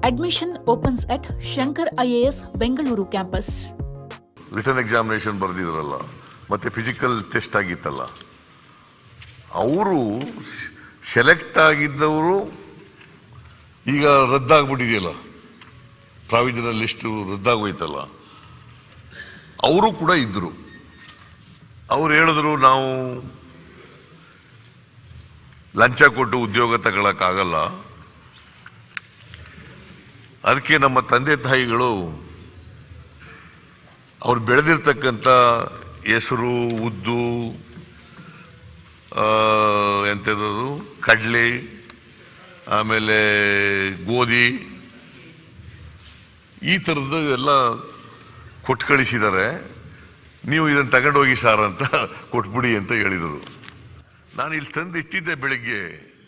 Admission opens at Shankar IAS Bengaluru campus. Written examination ಬರೆದಿದ್ರಲ್ಲ ಮತ್ತೆ physical test ಆಗಿತ್ತಲ್ಲ ಅವರು ಸೆಲೆಕ್ಟ್ ಆಗಿದ್ದವರು ಈಗ ರದ್ದಾಗ್ಬಿಟ್ಟಿದೆಯಲ್ಲ ಪ್ರಾವಿಜನಲ್ ಲಿಸ್ಟು ರದ್ದಾಗೋಯ್ತಲ್ಲ ಅವರು ಕೂಡ ಇದ್ರು ಅವ್ರು ಹೇಳಿದ್ರು ನಾವು ಲಂಚ ಕೊಟ್ಟು ಉದ್ಯೋಗ ತಗೊಳಕ್ಕಾಗಲ್ಲ ಅದಕ್ಕೆ ನಮ್ಮ ತಂದೆ ತಾಯಿಗಳು ಅವ್ರು ಬೆಳೆದಿರ್ತಕ್ಕಂಥ ಹೆಸರು ಉದ್ದು ಆ, ಎಂಥದ್ದು ಕಡಲೆ ಆಮೇಲೆ ಗೋಧಿ ಈ ಥರದ್ದು ಎಲ್ಲ ಕೊಟ್ಟು ಕಳಿಸಿದ್ದಾರೆ ನೀವು ಇದನ್ನು ತಗೊಂಡೋಗಿ ಸಾರ್ ಅಂತ ಕೊಟ್ಬಿಡಿ ಅಂತ ಹೇಳಿದರು ನಾನು ಇಲ್ಲಿ ತಂದು ಇಟ್ಟಿದ್ದೆ ಬೆಳಿಗ್ಗೆ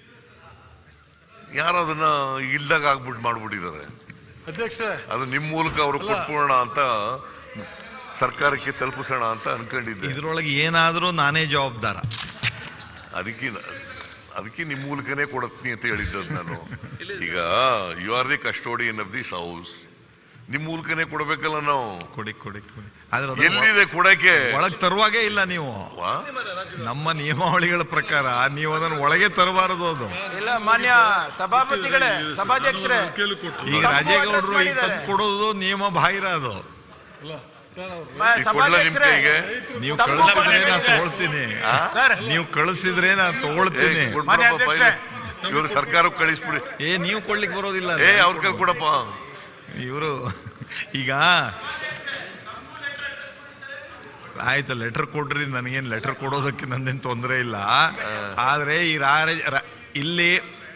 ಯಾರು ಅದನ್ನ ಇಲ್ದಾಗ ಆಗ್ಬಿಟ್ಟು ಮಾಡ್ಬಿಟ್ಟಿದ್ದಾರೆ ಅಧ್ಯಕ್ಷ ಅದು ನಿಮ್ಮ ಮೂಲಕ ಅವರು ಕೊಟ್ಬಿಡೋಣ ಅಂತ ಸರ್ಕಾರಕ್ಕೆ ತಲುಪಿಸೋಣ ಅಂತ ಅನ್ಕೊಂಡಿದ್ದೆ ಇದ್ರೊಳಗೆ ಏನಾದರೂ ನಾನೇ ಜವಾಬ್ದಾರ ಅದಕ್ಕೆ ನ- ಅದಕ್ಕೆ ನಿಮ್ಮ ಮೂಲಕನೇ ಕೊಡತ್ನಿ ಅಂತ ಹೇಳಿದ್ದದ್ದು ನಾನು ಈಗ you are the custodian of this house ನಿಮ್ಮ ಮೂಲಕನೇ ಕೊಡಬೇಕಲ್ಲ ನಾವು ಕೊಡಿ ಕೊಡಿ ಕೊಡಿ ಆದ್ರೆ ಅದನ್ನ ಎಲ್ಲಿದೆ ಕೊಡಕ್ಕೆ ಒಳಗೆ ತರುವಾಗೇ ಇಲ್ಲ ನೀವು ವಾ? ನಮ್ಮ ನಿಯಮಾವಳಿಗಳ ಪ್ರಕಾರ ನೀವು ಅದನ್ನು ಒಳಗೆ ತರಬಾರದು ಅದು ಇಲ್ಲ ಮಾನ್ಯ ಸಭಾಪತಿಗಳೇ ಸಭಾಧ್ಯಕ್ಷರೇ ಕೇಳಿ ಕೊಟ್ಟು ಈಗ ತಪ್ಪು ರಾಜೇಗೌಡರು address ಈಗ ಮಾಡಿದ್ದಾರೆ. ತಂದು ಕೊಡೋದು ನಿಯಮ ಬಾಹಿರ ಅದು ಅಲ್ಲ ಸರ್ ಅವ್ರು ಮ- ಈ ಕೊಡ್ಲಾ ನಿಮ್ ಸಭಾಧ್ಯಕ್ಷರೇ ಕೈಗೆ ನೀವು ತಪ್ಪು ಕಳಿಸಿದ್ರೆ ನಾನು ಮಾಡಿದ್ದಾರೆ. ತಗೊಳ್ತೀನಿ ಸರ್ ನೀವು ಕಳಿಸಿದ್ರೆ ನಾನು ಏ, ತಗೊಳ್ತೀನಿ ಕೊಡ್ಬಿಡಪ್ಪ ಮಾನ್ಯ ಅಧ್ಯಕ್ಷರೇ. ಫೈಲ್. ಇವ್ರು ಸರ್ಕಾರಕ್ಕೆ ಕಳಿಸ್ಬಿಡಿ ಏ ನೀವು ಕೊಡ್ಲಿಕ್ಕೆ ಬರೋದಿಲ್ಲ ಏ ಅವ್ರ ಕೈ ಕೊಡಪ್ಪ ಇವರು ಈಗ ಆಯ್ತು ಲೆಟರ್ ಕೊಡ್ರಿ ನನಗೇನು ಲೆಟರ್ ಕೊಡೋದಕ್ಕೆ ನಂದೇನು ತೊಂದರೆ ಇಲ್ಲ ಆದರೆ ಈ ರಾ- ರಾ- ಇಲ್ಲಿ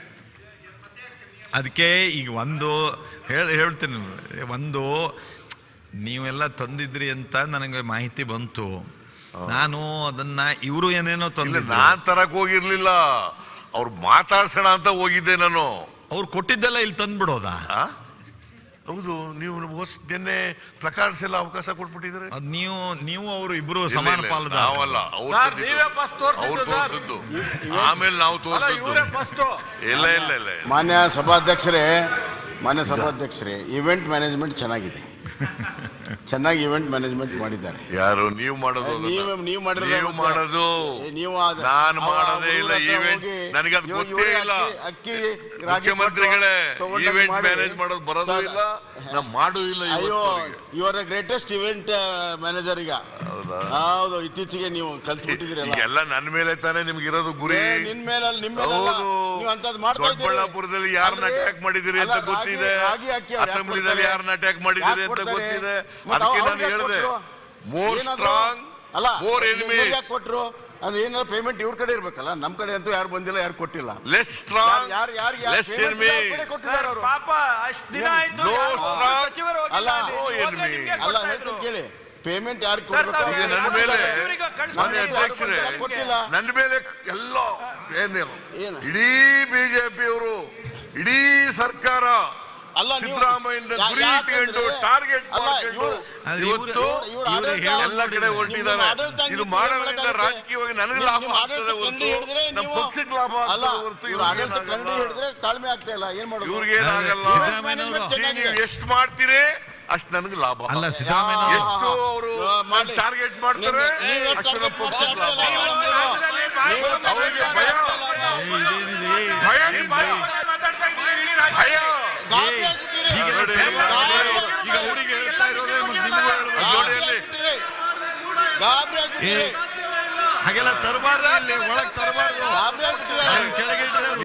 ಅದಕ್ಕೆ ಈಗ ಒಂದು ಹೇಳ್ ಹೇಳ್ತೀನಿ ಒಂದು ನೀವೆಲ್ಲ ತಂದಿದ್ರಿ ಅಂತ ನನಗೆ ಮಾಹಿತಿ ಬಂತು ನಾನು ಅದನ್ನ ಇವರು ಏನೇನೋ ಇಲ್ಲ ತಂದಿದ್ರು ನಾನ್ ತರಕ್ ಹೋಗಿರ್ಲಿಲ್ಲ ಅವ್ರು ಮಾತಾಡ್ಸೋಣ ಅಂತ ಹೋಗಿದ್ದೆ ನಾನು ಅವ್ರು ಕೊಟ್ಟಿದ್ದೆಲ್ಲ ಇಲ್ಲಿ ತಂದ್ಬಿಡೋದಾ ಆ? ಹೌದು ನೀವು ಹೊಸ ನಿನ್ನೆ ಪ್ಲಕಾರ್ಡ್ಸ್ ಎಲ್ಲ ಅವಕಾಶ ಕೊಟ್ಬಿಟ್ಟಿದ್ರೆ ಅದ್ ನೀವು ನೀವು ಅವರು ಇಬ್ರು ಸಮಾನ ಪಾಲದ ನಾವಲ್ಲ ಅವ್ರು ಸರ್, ತಂದಿದ್ದು. ನೀವೇ first ತೋರ್ಸಿದ್ದು ಅವ್ರು ಸರ್. ತೋರ್ಸಿದ್ದು ಆಮೇಲೆ ನಾವು ಅಲ್ಲ ಇವರೇ ತೋರಿಸಿದ್ದು ಫಸ್ಟ್ ಇಲ್ಲ ಇಲ್ಲ ಇಲ್ಲ ಇಲ್ಲ. ಮಾನ್ಯ ಸಭಾಧ್ಯಕ್ಷರೇ ಮಾನ್ಯ ಸಭಾಧ್ಯಕ್ಷರೇ ಇವೆಂಟ್ ಮ್ಯಾನೇಜ್ಮೆಂಟ್ ಚೆನ್ನಾಗಿದೆ ಚೆನ್ನಾಗಿ ಇವೆಂಟ್ ಮ್ಯಾನೇಜ್ಮೆಂಟ್ ಮಾಡಿದ್ದಾರೆ ಯಾರು ನೀವು ಮಾಡೋದು ಅದನ್ನ? ನೀವು ನೀವು ಮಾಡಿರೋದು ನೀವು ಮತ್ತೆ? ಮಾಡೋದು ಏ, ನೀವು ಆದ- ನಾನು ಅವ- ಮಾಡೋದೇ ಇಲ್ಲ ಅವ್ರ ಹತ್ರ ಈವೆಂಟ್ ಹೋಗಿ ನನಗೆ ಅದು ಇವ್ರು- ಗೊತ್ತೇ ಇವ್ರೇ ಇಲ್ಲ ಅಕ್ಕಿ ಅಕ್ಕಿ ರಾಗಿ ಮುಖ್ಯಮಂತ್ರಿಗಳೇ ಕೊಟ್ಟು ತಗೊಂಡೋಗಿ ಈವೆಂಟ್ ಮಾಡಿ. ಮ್ಯಾನೇಜ್ ಮಾಡೋದು ಬರೋದು ತ- ಇಲ್ಲ ನಾ ಮಾಡೂ ಇಲ್ಲ ಅಯ್ಯೋ ಇವತ್ತುವರೆಗೆ. You are the greatest event manager ಈಗ ಹೌದಾ? ಹೌದು ಇತ್ತೀಚೆಗೆ ನೀವು ಕಲ್ತ್ಬಿಟ್ಟಿದ್ದೀರಲ್ಲ ಈಗೆಲ್ಲ ನನ್ನ ಮೇಲೆ ತಾನೇ ನಿಮ್ಗೆ ಇರೋದು ಗುರಿ ಏ, ನಿನ್ ಮೇಲೆ ನಿಮ್ಮ ಮೇಲೆ ಅಲ್ಲ. ಹೌದು ನೀವು ಅಂತದ್ ಮಾಡ್ತಾ ಇದ್ದೀರಿ. ದೊಡ್ಡಬಳ್ಳಾಪುರದಲ್ಲಿ ಯಾರನ್ನ ಅಲ್ರಿ, ಅಟ್ಯಾಕ್ ಮಾಡಿದಿರಿ ಅಂತ ಅಲ್ಲ, ರಾಗಿ- ಗೊತ್ತಿದೆ ರಾಗಿ ಅಕ್ಕಿ ಅವ್ರು ಯಾಕ್ ಅಸೆಂಬ್ಲಿದಲ್ಲಿ ಕೊಡ್ತಾರೆ? ಯಾರನ್ನ ಅಟ್ಯಾಕ್ ಮಾಡಿದಿರಿ ಯಾಕ್ ಅಂತ ಕೊಡ್ತಾರೆ? ಗೊತ್ತಿದೆ ಮತ್ತೆ ಅದಕ್ಕೆ ಅವ್ರಿಗೆ ನಾನು ಯಾಕ್ ಹೇಳಿದೆ ಕೊಟ್ರು? ಮೋರ್ ಏನಾದ್ರು- ಸ್ಟ್ರಾಂಗ್ ಅಲ್ಲ ಮೋರ್ ನಿಮ್ಗೆ ಎನಿಮೀಸ್ ಯಾಕ್ ಕೊಟ್ರು ಅಂದ್ರೆ ಏನಾದ್ರು ಪೇಮೆಂಟ್ ಇವ್ರ ಕಡೆ ಇರ್ಬೇಕಲ್ಲ ನಮ್ ಕಡೆ ಅಂತೂ ಯಾರು ಬಂದಿಲ್ಲ ಯಾರು ಕೊಟ್ಟಿಲ್ಲ ಲೆಸ್ ಸ್ಟ್ರಾಂಗ್ ಯಾರು ಯಾರು ಲೆಸ್ ಎನಿಮಿ ಸರ್ ಪಾಪ ಅಷ್ಟ್ ದಿನ ಆಯ್ತು No ಯಾರು strong. ಸಚಿವರು ಹೋಗಿಲ್ಲ ಅಲ್ಲ, ಅಲ್ಲಿ. no ಹೋದ್ರೆ enemy. ನಿಮ್ಗೆ ಅಲ್ಲ ಕೊಡ್ತಾ ಹೇಳ್ತೀನಿ ಇದ್ರು. ಕೇಳಿ ಪೇಮೆಂಟ್ ಯಾರು ಸರ್, ತಾವು ಈಗ ನನ್ನ ಯಾರು ಮೇಲೆ ಸಚಿವರಿಗೆ ಕಳ್ಸ್ಕೊಂಡು ಮಾನ್ಯ ಯಾರು ಅಧ್ಯಕ್ಷರೇ ಕೊಡ್ತಾರೆ? ಕೊಟ್ಟಿಲ್ಲ ನನ್ನ ಮೇಲೆ ಎಲ್ಲ ಏನು ಏನು? ಇಡೀ ಬಿಜೆಪಿಯವರು ಇಡೀ ಸರ್ಕಾರ ಅಲ್ಲ, ನೀವು- ಸಿದ್ದರಾಮಯ್ಯನ ಯಾ- ಗುರಿ ಯಾಕಂದ್ರೆ- ಇಟ್ಕೊಂಡು ಟಾರ್ಗೆಟ್ ಅಲ್ಲ, ಮಾಡ್ಕೊಂಡು ಇವ್ರು- ಆದ್ರೆ ಇವತ್ತು ಇವ್ರು- ಇವ್ರು ಇವ್ರು ಆಡಳಿತ ಹೇಳೋದು ಎಲ್ಲ ಕಡೆ ಹೊರಟಿದ್ದಾರೆ ನಿಮ್ಮ ಆಡಳಿತ ಇದು ನೀತಿ ಮಾಡೋದ್ರಿಂದ ಏನ್ ರಾಜಕೀಯವಾಗಿ ನನಗೆ ನೀವು- ಲಾಭ ನಿಮ್ಮ ಆಗ್ತದೆ ಆಡಳಿತ ಹೊರತು ಕಂಡು ಹಿಡಿದ್ರೆ ನಮ್ಮ ನೀವು- ಪಕ್ಷಕ್ಕೆ ಲಾಭ ಅಲ್ಲ ಆಗ್ತದೆ ಹೊರತು ಇವ್ರು ಆಡಳಿತ ಕಂಡು ಇವ್ರಿಗೇನಾಗಲ್ಲ. ಹಿಡಿದ್ರೆ ತಾಳ್ಮೆ ಆಗ್ತಾ ಇಲ್ಲ ಏನ್ ಮಾಡೋದು ಇವ್ರಿಗೆ ಏನಾಗಲ್ಲ ಸಿದ್ದರಾಮಯ್ಯನವರು See, ನೀವು ಎಷ್ಟು ಮಾಡ್ತೀರಿ ಅಷ್ಟು ನನಗೆ ಲಾಭ ಅಲ್ಲ ಸಿದ್ದರಾಮಯ್ಯ ಎಷ್ಟು ಅವರು ಆ, ಮಾಡಿ. ಟಾರ್ಗೆಟ್ ಮಾಡ್ತಾರೆ ನೀವು- ನೀವು ಎಷ್ಟು ಅಷ್ಟು ನಮ್ಮ target ಪಕ್ಷಕ್ಕೆ ಲಾಭ ಮಾಡ್ತಾ ಇಲ್ಲ. ಅವರಿಗೆ ಭಯ ಭಯ ನಿಮ್ಗೆ? ಭಯ ಗಾಬರಿ ಆಗ್ಬಿಟ್ಟಿರಿ. ಈಗ ನೋಡಿ, ಗಾಬರಿ ಈಗ ಅವರಿಗೆ ಹೇಳ್ತಾ ಇರೋದೇ ಮತ್ತೆ ನಿಮಗೂ ಹೇಳ್ಬೇಕು. ನೋಡಿ ಅಲ್ಲಿ ಗಾಬರಿ ಆಗ್ಬಿಟ್ಟಿರಿ. ಹಾಗೆಲ್ಲ ತರಬಾರ್ದು ಇಲ್ಲಿ ಒಳಗೆ ತರಬಾರ್ದು ಗಾಬರಿ ಆಗ್ಬಿಟ್ಟಿರಿ. ಕೆಳಗೆ ಇಟ್ರೆ